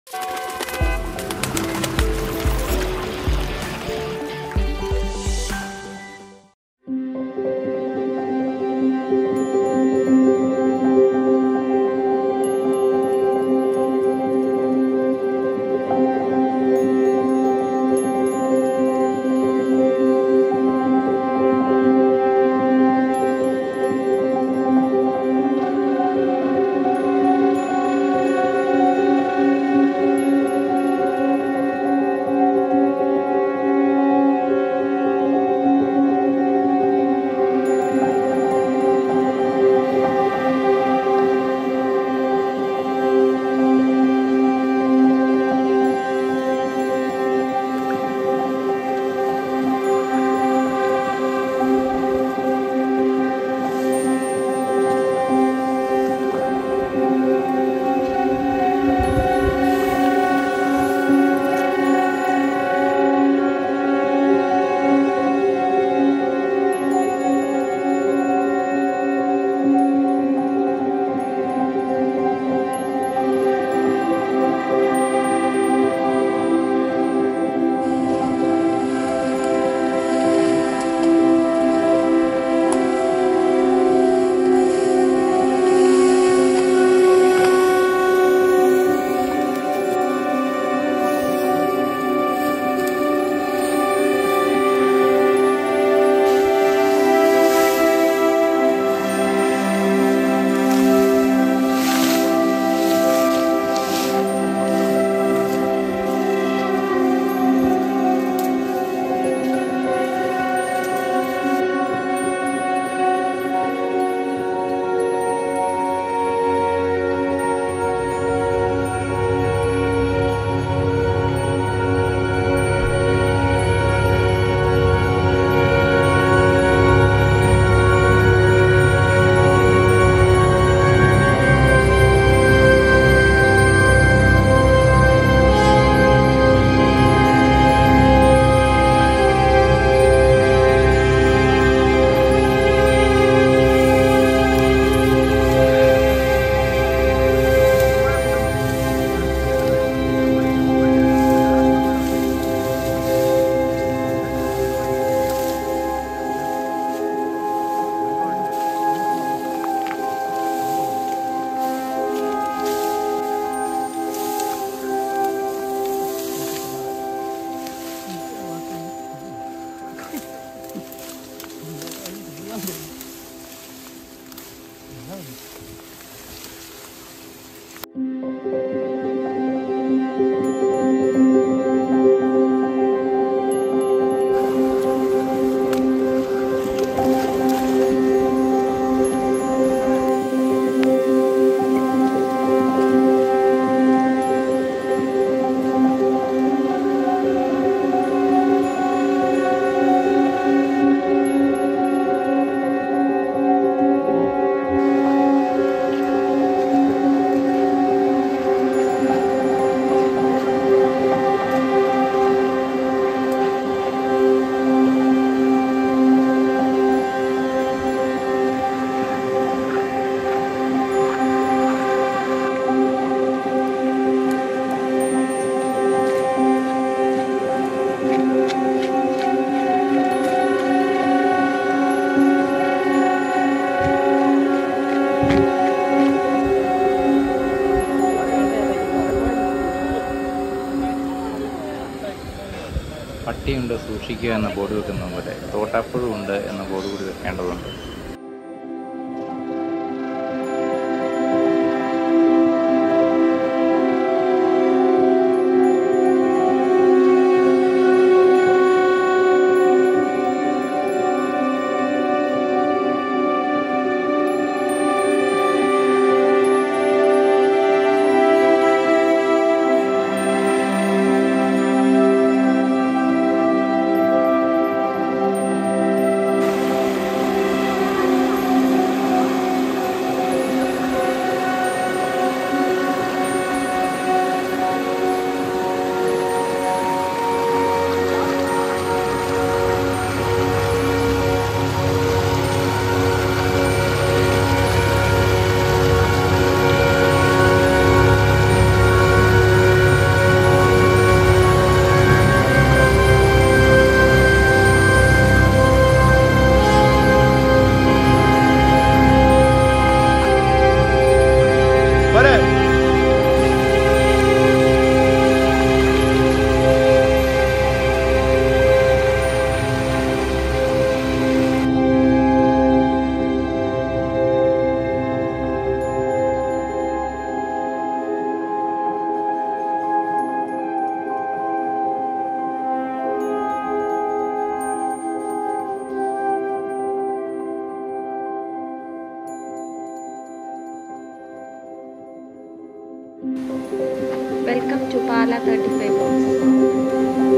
പട്ടിയുണ്ട് സൂക്ഷിക്കുക എന്ന ബോർഡ് വെക്കുന്ന പോലെ തോട്ടാപ്പുഴ ഉണ്ട് എന്ന ബോർഡ് കൂടി വെക്കേണ്ടതുണ്ട് ആ to Pala 35 box.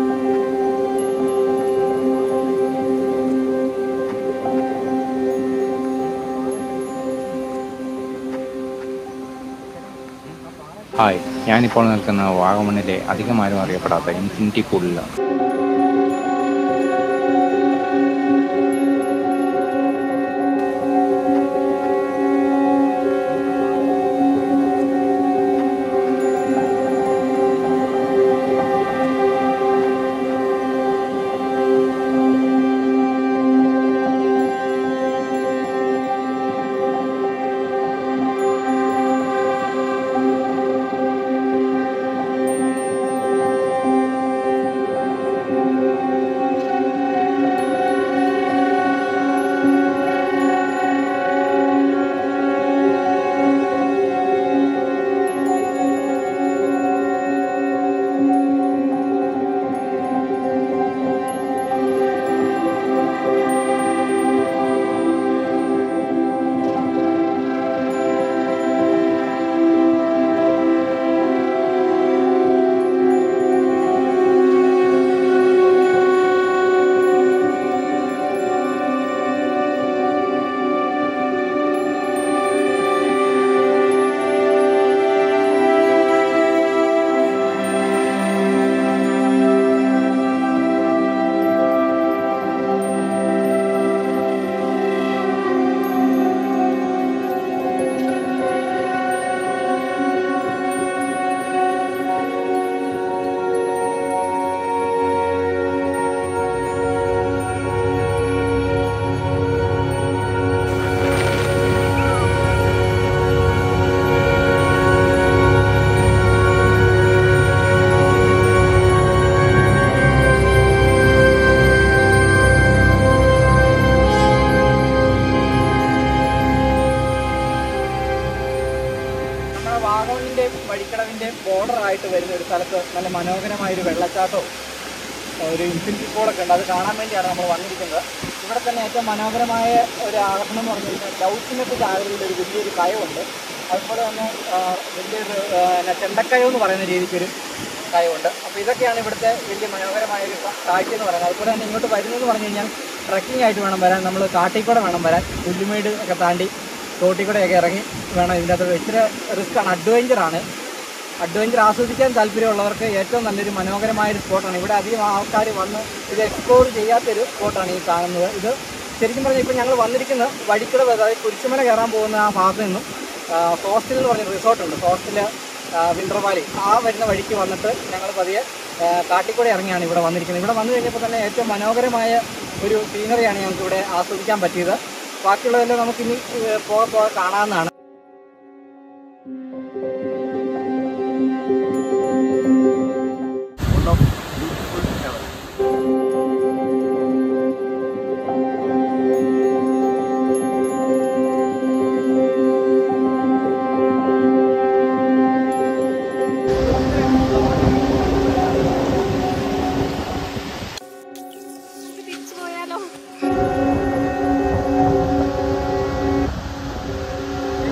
ഹായ് ഞാനിപ്പോൾ നിൽക്കുന്ന വാഗമണ്ണിലെ അധികമാരും അറിയപ്പെടാത്ത ഇൻഫിനിറ്റി പൂളിലാണ് നമ്മുടെ വാഗമണിന്റെ വഴിക്കടവിന്റെ ബോർഡർ ആയിട്ട് വരുന്ന ഒരു സ്ഥലത്ത് നല്ല മനോഹരമായ ഒരു വെള്ളച്ചാട്ടവും ഒരു ഇൻഫിനിറ്റി പോളൊക്കെ ഉണ്ട് അത് കാണാൻ വേണ്ടിയാണ് നമ്മൾ വന്നിരിക്കുന്നത് ഇവിടെ തന്നെ ഏറ്റവും മനോഹരമായ ഒരു ആകർഷണം എന്ന് പറഞ്ഞു കഴിഞ്ഞാൽ ലൗസിനത്തിന്റെ ആകൃതിയിൽ ഒരു വലിയൊരു കയമുണ്ട് അതുപോലെ തന്നെ ആ, വലിയൊരു ആ, എന്നാ ചെണ്ടക്കയം എന്ന് പറയുന്ന രീതിക്കൊരു കയമുണ്ട് അപ്പോൾ ഇതൊക്കെയാണ് ഇവിടുത്തെ വലിയ മനോഹരമായ ഒരു കാഴ്ച എന്ന് പറയുന്നത് അതുപോലെ തന്നെ ഇങ്ങോട്ട് വരുന്നതെന്ന് പറഞ്ഞു കഴിഞ്ഞാൽ ട്രക്കിംഗ് ആയിട്ട് വേണം വരാൻ നമ്മൾ കാട്ടിൽ കൂടെ വേണം വരാൻ പുല്ലുമേട് ഒക്കെ താണ്ടി തോട്ടിൽ കൂടെയൊക്കെ ഇറങ്ങി വേണം ഇതിൻ്റെ അകത്ത് ഇച്ചിരി റിസ്ക്കാണ് അഡ്വഞ്ചറാണ് അഡ്വഞ്ചർ ആസ്വദിക്കാൻ താല്പര്യമുള്ളവർക്ക് ഏറ്റവും നല്ലൊരു മനോഹരമായ ഒരു സ്പോട്ടാണ് ഇവിടെ അധികം ആൾക്കാർ വന്ന് ഇത് എക്സ്പ്ലോർ ചെയ്യാത്തൊരു സ്പോട്ടാണ് ഈ കാണുന്നത് ഇത് ശരിക്കും പറഞ്ഞാൽ ഇപ്പോൾ ഞങ്ങൾ വന്നിരിക്കുന്നത് വഴിക്കട അതായത് കുരിശുമല കയറാൻ പോകുന്ന ആ ഭാഗത്ത് നിന്നും ഹോസ്റ്റൽ എന്ന് പറഞ്ഞ റിസോർട്ടുണ്ട് ഹോസ്റ്റൽ വിന്റർ വാലി ആ വരുന്ന വഴിക്ക് വന്നിട്ട് ഞങ്ങൾ പതിയെ ആ, കാട്ടിക്കൂടെ ഇറങ്ങിയാണ് ഇവിടെ വന്നിരിക്കുന്നത് ഇവിടെ വന്നു കഴിഞ്ഞപ്പോൾ തന്നെ ഏറ്റവും മനോഹരമായ ഒരു സീനറിയാണ് ഞങ്ങൾക്ക് ഇവിടെ ആസ്വദിക്കാൻ പറ്റിയത് ബാക്കിയുള്ളതെല്ലാം നമുക്കിനി ഏ, പോകെ പോകെ കാണാവുന്നതാണ് തിരിച്ചു പോയാലോ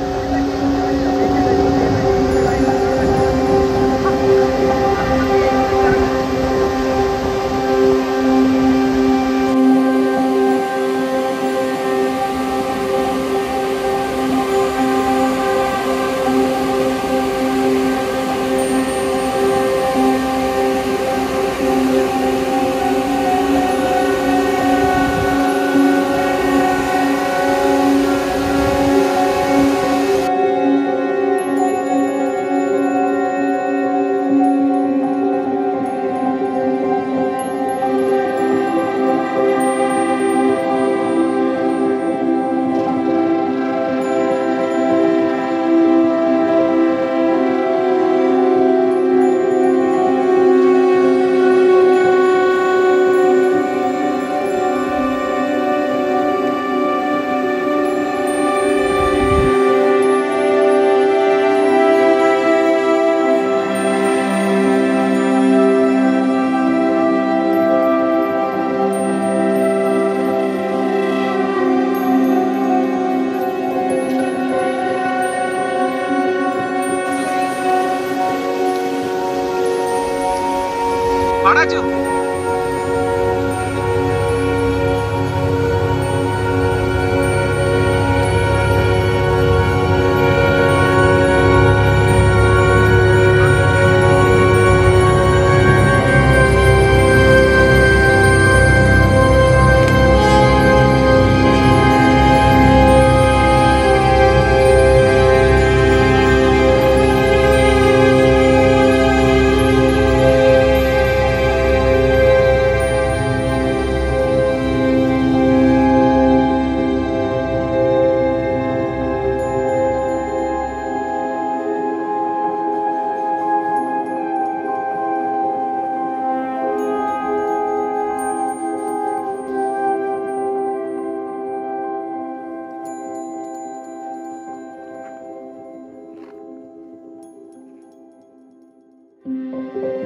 വാടാച്ചു Thank